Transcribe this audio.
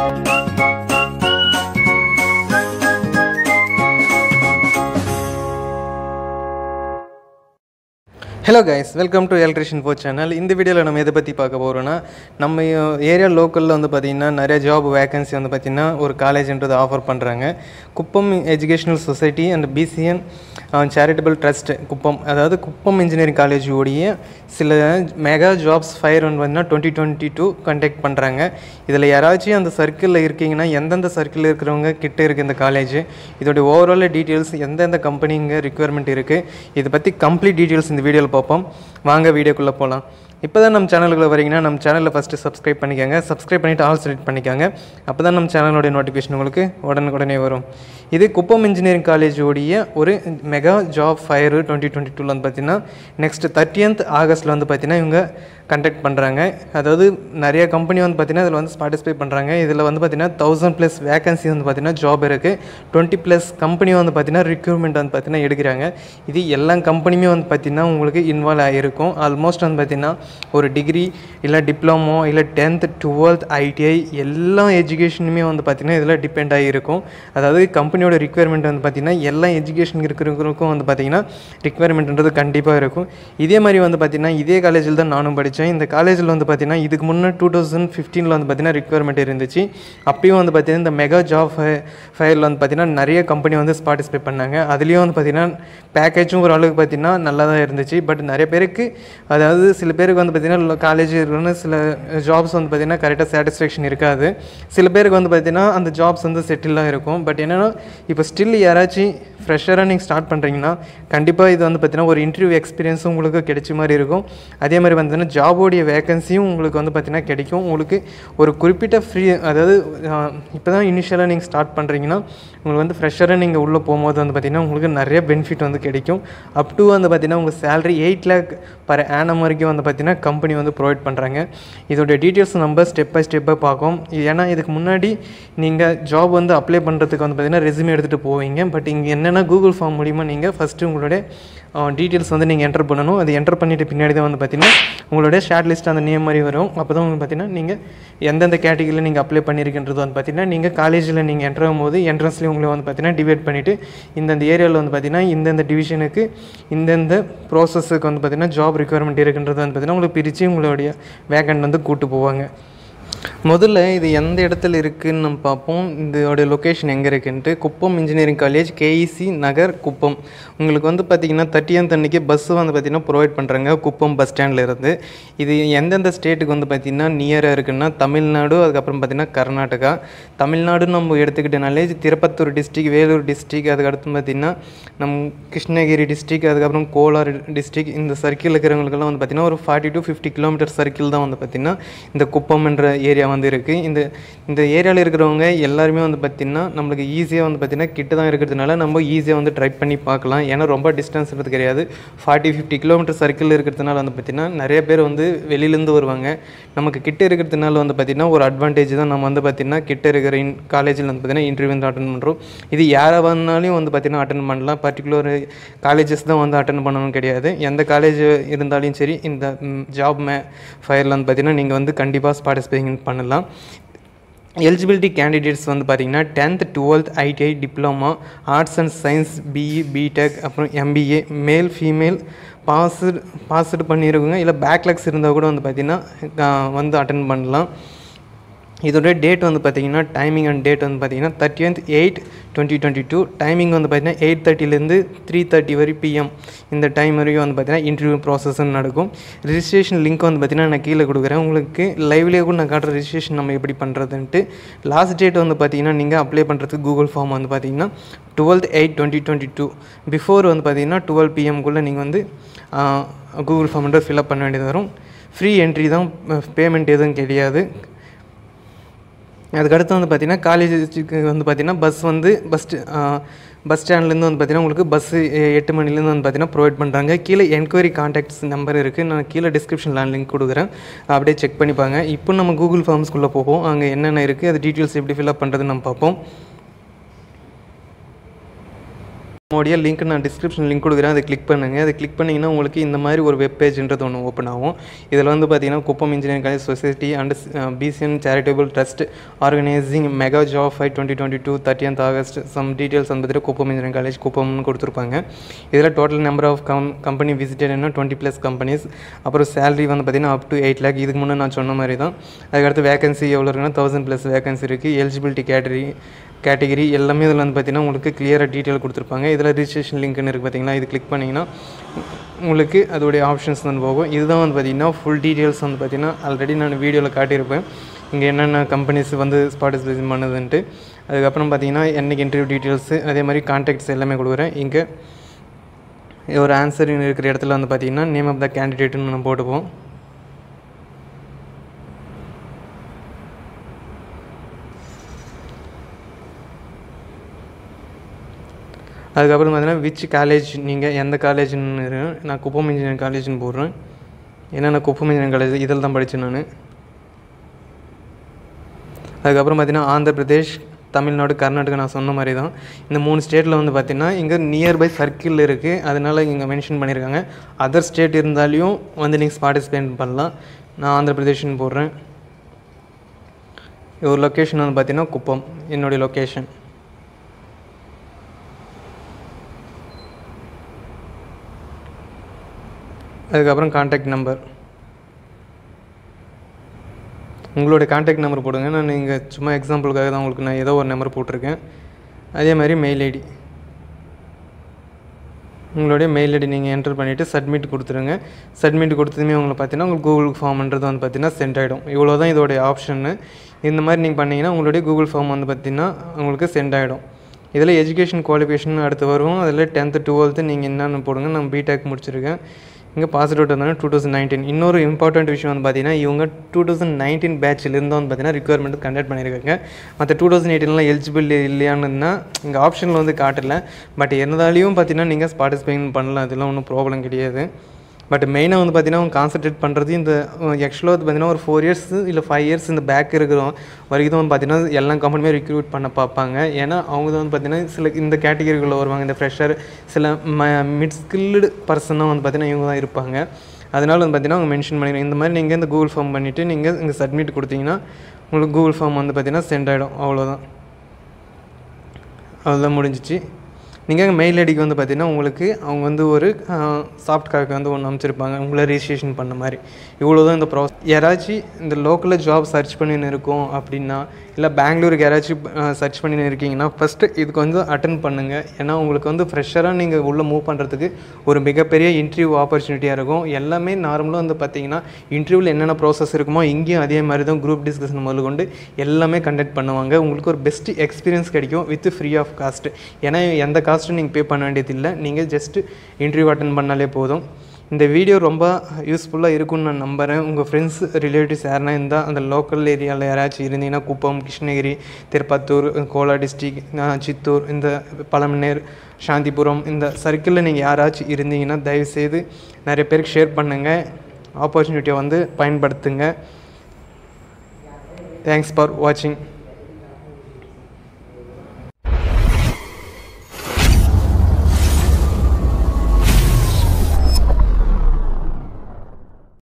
Hello guys welcome to electrician four channel இந்த வீடியோவில் நம்ம எதை பற்றி பார்க்க போகிறோன்னா நம்ம ஏரியா லோக்கலில் வந்து பார்த்திங்கன்னா நிறைய ஜாப் வேகன்சி வந்து பார்த்திங்கன்னா ஒரு காலேஜ்ன்றது ஆஃபர் பண்ணுறாங்க Kuppam educational society and PCN charitable trust Kuppam அதாவது குப்பம் இன்ஜினியரிங் காலேஜ் உடைய சில மெகா ஜாப்ஸ் ஃபயர் வந்து பார்த்திங்கன்னா டுவெண்ட்டி டுவெண்ட்டி டூ கண்டக்ட் பண்ணுறாங்க இதில் யாராச்சும் அந்த சர்க்கிளில் இருக்கீங்கன்னா எந்தெந்த சர்க்கிளில் இருக்கிறவங்க கிட்ட இருக்குது இந்த காலேஜ் இதோடைய ஓவரால் டீட்டெயில்ஸ் எந்தெந்த கம்பெனிங்க ரிக்குவயர்மெண்ட் இருக்குது இதை பற்றி கம்ப்ளீட் டீட்டெயில்ஸ் இந்த வீடியோவில் பார்ப்போம் வாங்க வீடியோக்குள்ளே போகலாம் இப்போ தான் நம்ம சேனலுக்குள்ள வரீங்கன்னா நம்ம சேனலில் ஃபஸ்ட்டு சப்ஸ்கிரைப் பண்ணிக்கோங்க சப்ஸ்கிரைப் பண்ணிவிட்டு ஆல் செலக்ட் பண்ணிக்கோங்க அப்போ தான் நம்ம சேனலோடைய நோட்டிஃபிகேஷன் உங்களுக்கு உடனுக்குடனே வரும் இது குப்பம் இன்ஜினியரிங் காலேஜோடைய ஒரு mega job fair twenty twenty டூவில் வந்து பார்த்தீங்கன்னா நெக்ஸ்ட் தேர்ட்டியன்த் ஆகஸ்ட்டில் வந்து பார்த்தீங்கன்னா இவங்க கண்டக்ட் பண்ணுறாங்க அதாவது நிறைய கம்பெனி வந்து பார்த்தீங்கன்னா இதில் வந்து பார்ட்டிசிபேட் பண்ணுறாங்க இதில் வந்து பார்த்தீங்கன்னா தௌசண்ட் ப்ளஸ் வேகன்சி வந்து பார்த்தீங்கன்னா ஜாப் இருக்குது டுவெண்ட்டி ப்ளஸ் கம்பெனி வந்து பார்த்தீங்கன்னா ரிக்ரூட்மெண்ட் வந்து பார்த்தீங்கன்னா எடுக்கிறாங்க இது எல்லா கம்பெனியுமே வந்து பார்த்தீங்கன்னா உங்களுக்கு இன்வால்வ் ஆகிருக்கும் ஆல்மோஸ்ட் வந்து பார்த்தீங்கன்னா ஒரு டிகிரி இல்லை டிப்ளமோ இல்லை டென்த் டுவெல்த் ஐடிஐ எல்லா எஜுகேஷனுமே வந்து பார்த்திங்கன்னா இதில் டிபெண்ட் ஆகிருக்கும் அதாவது கம்பெனியோட ரிக்குவயர்மெண்ட் வந்து பார்த்திங்கன்னா எல்லா எஜுகேஷன் இருக்கிறவங்களுக்கும் வந்து பார்த்திங்கன்னா ரிக்குவயர்மெண்ட்ன்றது கண்டிப்பாக இருக்கும் இதே மாதிரி வந்து பார்த்திங்கன்னா இதே காலேஜில் தான் நானும் படித்தேன் இந்த காலேஜில் வந்து பார்த்திங்கன்னா இதுக்கு முன்னே டூ தௌசண்ட் ஃபிஃப்டீனில் வந்து பார்த்திங்கன்னா ரிக்குவயர்மெண்ட் இருந்துச்சு அப்பயும் வந்து பார்த்திங்கன்னா இந்த மெகா ஜாப் ஃபயரில் வந்து பார்த்திங்கன்னா நிறைய கம்பெனி வந்து பார்ட்டிசிபேட் பண்ணாங்க அதுலேயும் வந்து பார்த்திங்கன்னா பேக்கேஜும் ஓரளவுக்கு பார்த்திங்கன்னா நல்லா தான் இருந்துச்சு பட் நிறைய பேருக்கு அதாவது சில பேருக்கு வந்து பார்த்திங்கன்னா காலேஜ் இருக்குன்னு சில ஜாப்ஸ் வந்து பார்த்திங்கன்னா கரெக்டாக சாட்டிஸ்ஃபேக்ஷன் இருக்காது சில பேருக்கு வந்து பார்த்திங்கன்னா அந்த ஜாப்ஸ் வந்து செட்டிலாக இருக்கும் பட் என்னென்னா இப்போ ஸ்டில் யாராச்சும் ஃப்ரெஷராக நீங்கள் ஸ்டார்ட் பண்ணுறீங்கன்னா கண்டிப்பாக இது வந்து பார்த்திங்கன்னா ஒரு இன்டர்வியூ எக்ஸ்பீரியன்ஸும் உங்களுக்கு கிடைச்ச மாதிரி இருக்கும் அதே மாதிரி வந்து ஜாபோடைய வேகன்சியும் உங்களுக்கு வந்து பார்த்திங்கன்னா கிடைக்கும் உங்களுக்கு ஒரு குறிப்பிட்ட ஃப்ரீ அதாவது இப்போ தான் இனிஷியலாக நீங்கள் ஸ்டார்ட் பண்ணுறீங்கன்னா உங்களுக்கு வந்து ஃப்ரெஷராக நீங்கள் உள்ளே போகும்போது வந்து பார்த்திங்கன்னா உங்களுக்கு நிறைய பெனிஃபிட் வந்து கிடைக்கும் அப் டு வந்து பார்த்திங்கன்னா உங்கள் salary eight lakh per annum வரைக்கும் வந்து பார்த்திங்கன்னா கம்பெனி வந்து ப்ரொவைட் பண்ணுறாங்க இதோடைய டீட்டெயில்ஸ் நம்ம ஸ்டெப் பை ஸ்டெப்பாக பார்க்கும் ஏன்னா இதுக்கு முன்னாடி நீங்கள் ஜாப் வந்து அப்ளை பண்ணுறதுக்கு வந்து பார்த்திங்கன்னா ரெஸ்யூமே எடுத்துகிட்டு போவீங்க பட் இங்கே என்னென்னா கூகுள் ஃபார்ம் மூலிமா நீங்கள் ஃபஸ்ட்டு உங்களுடைய டீட்டெயில்ஸ் வந்து நீங்கள் என்டர் பண்ணணும் அது என்டர் பண்ணிவிட்டு பின்னாடி தான் வந்து பார்த்திங்கன்னா உங்களுடைய ஷார்ட் லிஸ்ட் அந்த நேம் மாதிரி வரும் அப்போ தான் வந்து பார்த்திங்கன்னா நீங்கள் எந்தெந்த கேட்டகிரியில் நீங்கள் அப்ளை பண்ணியிருக்கின்றது வந்து பார்த்திங்கன்னா நீங்கள் காலேஜில் நீங்கள் என்டர் ஆகும்போது என்ட்ரன்ஸ்லேயும் உங்களை வந்து பார்த்திங்கன்னா டிவைட் பண்ணிவிட்டு இந்தந்த ஏரியாவில் வந்து பார்த்திங்கன்னா இந்தந்த டிவிஷனுக்கு இந்தந்த ப்ராசஸுக்கு வந்து பார்த்திங்கன்னா ஜாப் ரிக்குவயர்மெண்ட் இருக்குன்றது வந்து பார்த்திங்கன்னா உங்களுக்கு பிரித்து உங்களுடைய வேக்கண்ட் வந்து கூட்டு போவாங்க முதல்ல இது எந்த இடத்துல இருக்குதுன்னு நம்ம பார்ப்போம் இதோடைய லொக்கேஷன் எங்கே இருக்குன்ட்டு Kuppam engineering college KEC Nagar Kuppam உங்களுக்கு வந்து பார்த்திங்கன்னா தேர்ட்டியன்த் அன்றைக்கி பஸ்ஸு வந்து பார்த்திங்கன்னா ப்ரொவைட் பண்ணுறாங்க குப்பம் பஸ் ஸ்டாண்டில் இருந்து இது எந்தெந்த ஸ்டேட்டுக்கு வந்து பார்த்திங்கன்னா நியராக இருக்குன்னா தமிழ்நாடு அதுக்கப்புறம் பார்த்திங்கன்னா கர்நாடகா தமிழ்நாடு நம்ம எடுத்துக்கிட்டனாலே திருப்பத்தூர் டிஸ்ட்ரிக் வேலூர் டிஸ்ட்ரிக் அதுக்கடுத்து பார்த்திங்கன்னா நம் கிருஷ்ணகிரி டிஸ்ட்ரிக் அதுக்கப்புறம் கோலார் டிஸ்ட்ரிக் இந்த சர்க்கிள் இருக்கிறவங்களுக்கெல்லாம் வந்து பார்த்திங்கன்னா ஒரு forty to fifty kilometre circle தான் வந்து பார்த்திங்கன்னா இந்த குப்பம் என்ற ஏரியா வந்து இருக்குது இந்த இந்த ஏரியாவில் இருக்கிறவங்க எல்லாருமே வந்து பார்த்திங்கன்னா நம்மளுக்கு ஈஸியாக வந்து பார்த்திங்கன்னா கிட்ட தான் இருக்கிறதுனால நம்ம ஈஸியாக வந்து ட்ரை பண்ணி பார்க்கலாம் ஏன்னா ரொம்ப டிஸ்டன்ஸ்ன்றது கிடையாது ஃபார்ட்டி ஃபிஃப்டி கிலோமீட்டர் சர்க்கிள் இருக்கிறதுனால வந்து பார்த்திங்கன்னா நிறைய பேர் வந்து வெளியிலேருந்து வருவாங்க நமக்கு கிட்ட இருக்கிறதுனால வந்து பார்த்திங்கன்னா ஒரு அட்வான்டேஜ் தான் நம்ம வந்து பார்த்திங்கன்னா கிட்ட இருக்கிற இன் காலேஜில் வந்து பார்த்திங்கன்னா இன்டர்வியூ வந்து அட்டன் பண்ணுறோம் இது யாரை வந்தாலும் வந்து பார்த்திங்கன்னா அட்டன் பண்ணலாம் பர்டிகுலர் காலேஜஸ் தான் வந்து அட்டன் பண்ணணும் கிடையாது எந்த காலேஜ் இருந்தாலும் சரி இந்த ஜாப் மே ஃபயரில் வந்து பார்த்திங்கன்னா நீங்கள் வந்து கண்டிப்பாக பார்ட்டிசிபேஷன் பண்ணலாம் எலிஜிபிலிட்டி கேண்டிடேட்ஸ் வந்து பார்த்திங்கன்னா tenth twelfth ITI diploma arts and science BE BTech அப்புறம் MBA male female pass passed பண்ணியிருக்குங்க இல்லை பேக்லாக்ஸ் இருந்தால் கூட வந்து பார்த்திங்கன்னா வந்து அட்டன் பண்ணலாம் இதோட டேட் வந்து பார்த்திங்கன்னா டைமிங் அண்ட் டேட் வந்து பார்த்திங்கன்னா thirtieth eight twenty twenty two timing வந்து பார்த்திங்கன்னா எயிட் தேர்ட்டிலேருந்து த்ரீ தேர்ட்டி வரை பிஎம் இந்த டைம் வரைக்கும் வந்து பார்த்திங்கன்னா இன்டர்வியூ ப்ராசஸ் நடக்கும் ரிஜிஸ்ட்ரேஷன் லிங்க் வந்து பார்த்திங்கன்னா நான் கீழே கொடுக்குறேன் உங்களுக்கு லைவ்லேயே கூட நான் காட்டுற ரிஜிஸ்ட்ரேஷன் நம்ம எப்படி பண்ணுறதுன்ட்டு லாஸ்ட் டேட் வந்து பார்த்திங்கன்னா நீங்கள் அப்ளை பண்ணுறதுக்கு கூகுள் ஃபார்ம் வந்து பார்த்திங்கன்னா twelfth eight twenty twenty two before வந்து பார்த்திங்கன்னா டுவெல் பிஎம்குள்ளே நீங்கள் வந்து கூகுள் ஃபார்ம்ன்ற ஃபில்அப் பண்ண வேண்டியது வரும் ஃப்ரீ என்ட்ரி தான் பேமெண்ட் எதுவும் கிடையாது அதுக்கடுத்து வந்து பார்த்திங்கன்னா காலேஜுக்கு வந்து பார்த்திங்கன்னா பஸ் வந்து பஸ் பஸ் ஸ்டாண்ட்லேருந்து வந்து பார்த்திங்கன்னா உங்களுக்கு பஸ்ஸு எட்டு மணிலேருந்து வந்து பார்த்திங்கன்னா ப்ரொவைட் பண்ணுறாங்க கீழே என்கொயரி கான்டாக்ட்ஸ் நம்பர் இருக்குது நான் கீழே டிஸ்கிரிப்ஷனில் லிங்க் கொடுக்குறேன் அப்படியே செக் பண்ணிப்பாங்க இப்போ நம்ம கூகுள் ஃபார்ம்ஸ்குள்ளே போவோம் அங்கே என்னென்ன இருக்குது அது டீட்டெயில்ஸ் எப்படி ஃபில்அப் பண்ணுறதுன்னு நம்ம பார்ப்போம் உடைய லிங்க் நான் டிஸ்கிரிப்ஷன் லிங்க் கொடுக்குறேன் அதை கிளிக் பண்ணுங்கள் அதை கிளிக் பண்ணிங்கன்னா உங்களுக்கு இந்த மாதிரி ஒரு வெப் பேஜ்ன்றது ஒன்று ஓப்பன் ஆகும் இதில் வந்து பார்த்தீங்கன்னா Kuppam engineering college society and PCN charitable trust organising mega job five twenty twenty two thirtieth August some details வந்து பார்த்திங்கன்னா குப்பம் இன்ஜினியரிங் காலேஜ் குப்பம்னு கொடுத்துருப்பாங்க இதில் total number of come company விசிட்டட்னா டுவெண்ட்டி ப்ளஸ் கம்பெனிஸ் அப்புறம் சேலரி வந்து பார்த்தீங்கன்னா அப் டு எயிட் லேக் இதுக்கு முன்னே நான் சொன்ன மாதிரி தான் அதுக்கடுத்து வேகன்சி எவ்வளோ இருக்குன்னா தௌசண்ட் ப்ளஸ் வேகன்சி இருக்குது எலிஜிபிலிட்டி கேட்டரி கேட்டகிரி எல்லாமே இதில் வந்து பார்த்தீங்கன்னா உங்களுக்கு கிளியராக டீட்டெயில் கொடுத்துருப்பாங்க இதில் ரிஜிஸ்ட்ரேஷன் லிங்க்னு இருக்குது பார்த்தீங்களா இது கிளிக் பண்ணிங்கன்னா உங்களுக்கு அதோடைய ஆப்ஷன்ஸ் வந்து போகும் இதுதான் வந்து பார்த்திங்கன்னா ஃபுல் டீட்டெயில்ஸ் வந்து பார்த்திங்கன்னா ஆல்ரெடி நான் வீடியோவில் காட்டியிருப்பேன் இங்கே என்னென்ன கம்பெனிஸ் வந்து பார்ட்டிசிபேஷன் பண்ணுதுன்ட்டு அதுக்கப்புறம் பார்த்தீங்கன்னா என்னைக்கு இன்டர்வியூ டீட்டெயில்ஸு அதே மாதிரி கான்டாக்ட்ஸ் எல்லாமே கொடுக்குறேன் இங்கே ஒரு ஆன்சர் இருக்கிற இடத்துல வந்து பார்த்திங்கன்னா நேம் ஆஃப் த கேண்டிடேட்னு நம்ம போட்டுப்போம் அதுக்கப்புறம் பார்த்தீங்கன்னா விச் காலேஜ் நீங்கள் எந்த காலேஜ்னு இருக்கு. நான் குப்பம் இன்ஜினியரிங் காலேஜ்னு போடுறேன் ஏன்னா நான் குப்பம் இன்ஜினியரிங் காலேஜ் இதில் தான் படித்தேன் நான் அதுக்கப்புறம் பார்த்தீங்கன்னா ஆந்திர பிரதேஷ் தமிழ்நாடு கர்நாடகா நான் சொன்ன மாதிரி தான் இந்த மூணு ஸ்டேட்டில் வந்து பார்த்திங்கன்னா இங்கே நியர்பை சர்க்கிள் இருக்குது அதனால் இங்கே மென்ஷன் பண்ணியிருக்காங்க அதர் ஸ்டேட் இருந்தாலையும் வந்து நீங்கள் பார்ட்டிசிபேட் பண்ணலாம் நான் ஆந்திர பிரதேஷ்னு போடுறேன் ஒரு லொக்கேஷன் வந்து பார்த்திங்கன்னா குப்பம் என்னுடைய லொக்கேஷன் அதுக்கப்புறம் காண்டாக்ட் நம்பர் உங்களுடைய காண்டாக்ட் நம்பர் போடுங்க நான் இங்கே சும்மா எக்ஸாம்பிளுக்காக தான் உங்களுக்கு நான் ஏதோ ஒரு நம்பர் போட்டிருக்கேன் அதே மாதிரி மெயில் ஐடி உங்களுடைய மெயில் ஐடி நீங்கள் என்டர் பண்ணிவிட்டு சப்மிட் கொடுத்துருங்க சப்மிட் கொடுத்ததுமே உங்களுக்கு பார்த்தீங்கன்னா உங்களுக்கு கூகுள் ஃபார்ம்ன்றது வந்து பார்த்தீங்கன்னா சென்ட் ஆகிடும் இவ்வளோ தான் இதோடைய ஆப்ஷன்னு இந்த மாதிரி நீங்கள் பண்ணிங்கன்னா உங்களுடைய கூகுள் ஃபார்ம் வந்து பார்த்தீங்கன்னா உங்களுக்கு சென்ட் ஆகிடும் இதில் எஜுகேஷன் குவாலிஃபிகேஷன் அடுத்து வரும் அதில் டென்த்து டுவெல்த்து நீங்கள் என்னென்னு போடுங்க நான் பிடெக் முடிச்சிருக்கேன் இங்கே பாஸ் அவுட் வந்தாலும் டூ தௌசண்ட் நைன்டீன் இன்னொரு இம்பார்ட்டன்ட் விஷயம் வந்து பார்த்தீங்கன்னா இவங்க டூ தௌசண்ட் நைன்டீன் பேட்சிலேருந்து வந்து பார்த்தீங்கன்னா ரிக்குவயர்மெண்ட் கண்டக்ட் பண்ணியிருக்காங்க மற்ற டூ தௌசண்ட் எயிட்டீன்லாம் எலிஜிபிள் இல்லையானுன்னா இங்கே ஆப்ஷனில் வந்து காட்டல பட் இருந்தாலையும் பார்த்தீங்கன்னா நீங்கள் பார்ட்டிசிபேட் பண்ணலாம் இதெல்லாம் ஒன்றும் ப்ராப்ளம் கிடையாது பட் மெயினாக வந்து பார்த்தீங்கன்னா அவங்க கான்சன்ட்ரேட் பண்ணுறது இந்த ஆக்சுவலாக வந்து பார்த்தீங்கன்னா ஒரு ஃபோர் இயர்ஸ் இல்லை ஃபைவ் இயர்ஸ் இந்த பேக் இருக்கிறோம் வரைக்கும் வந்து பார்த்தீங்கன்னா எல்லா கம்பெனியுமே ரிக்ரூட் பண்ண பார்ப்பாங்க ஏன்னா அவங்க தான் வந்து பார்த்தீங்கன்னா சில இந்த கேட்டகரிக்குள்ளே வருவாங்க இந்த ஃப்ரெஷர் சில ம மிட் ஸ்கில்டு பர்சனாக வந்து பார்த்தீங்கன்னா இவங்க தான் இருப்பாங்க அதனால் வந்து பார்த்தீங்கன்னா அவங்க மென்ஷன் பண்ணிடுறாங்க இந்த மாதிரி நீங்கள் இந்த கூகுள் ஃபார்ம் பண்ணிவிட்டு நீங்கள் இங்கே சப்மிட் கொடுத்தீங்கன்னா உங்களுக்கு கூகுள் ஃபார்ம் வந்து பார்த்தீங்கன்னா சென்ட் ஆகிடும் அவ்வளோதான் அவ்வளோதான் முடிஞ்சிச்சு நீங்கள் மெயில் ஐடிக்கு வந்து பார்த்தீங்கன்னா உங்களுக்கு அவங்க வந்து ஒரு சாஃப்ட் காப்பி வந்து ஒன்று அமைச்சிருப்பாங்க உங்களை ரிஜிஸ்ட்ரேஷன் பண்ண மாதிரி இவ்வளோ தான் இந்த ப்ராசஸ் யாராச்சும் இந்த லோக்கலில் ஜாப் சர்ச் பண்ணின்னு இருக்கோம் அப்படின்னா இல்லை பெங்களூருக்கு யாராச்சும் சர்ச் பண்ணின்னு இருக்கீங்கன்னா ஃபஸ்ட்டு இதுக்கு வந்து அட்டன் பண்ணுங்கள் ஏன்னா உங்களுக்கு வந்து ஃப்ரெஷராக நீங்கள் உள்ளே மூவ் பண்ணுறதுக்கு ஒரு மிகப்பெரிய இன்டர்வியூ ஆப்பர்ச்சுனிட்டியாக இருக்கும் எல்லாமே நார்மலாக வந்து பார்த்தீங்கன்னா இன்டர்வியூவில் என்னென்ன ப்ராசஸ் இருக்குமோ இங்கேயும் அதே மாதிரி தான் குரூப் டிஸ்கஷன் முதல் கொண்டு எல்லாமே கண்டக்ட் பண்ணுவாங்க உங்களுக்கு ஒரு பெஸ்ட் எக்ஸ்பீரியன்ஸ் கிடைக்கும் வித் ஃப்ரீ ஆஃப் காஸ்ட் ஏன்னா எந்த காஸ்ட்டும் நீங்கள் பே பண்ண வேண்டியதில்லை நீங்கள் ஜஸ்ட்டு இன்டர்வியூ அட்டன் பண்ணாலே போதும் இந்த வீடியோ ரொம்ப யூஸ்ஃபுல்லாக இருக்கும்னு நான் நம்புகிறேன் உங்கள் ஃப்ரெண்ட்ஸ் ரிலேட்டிவ்ஸ் யாருனா இருந்தால் அந்த லோக்கல் ஏரியாவில் யாராச்சும் இருந்தீங்கன்னா குப்பம் கிருஷ்ணகிரி திருப்பத்தூர் கோலா டிஸ்ட்ரிக் சித்தூர் இந்த பழமநேர் சாந்திபுரம் இந்த சர்க்கிளில் நீங்கள் யாராச்சும் இருந்தீங்கன்னா தயவுசெய்து நிறைய பேருக்கு ஷேர் பண்ணுங்கள் ஆப்பர்ச்சுனிட்டியை வந்து பயன்படுத்துங்க தேங்க்ஸ் ஃபார் வாட்சிங்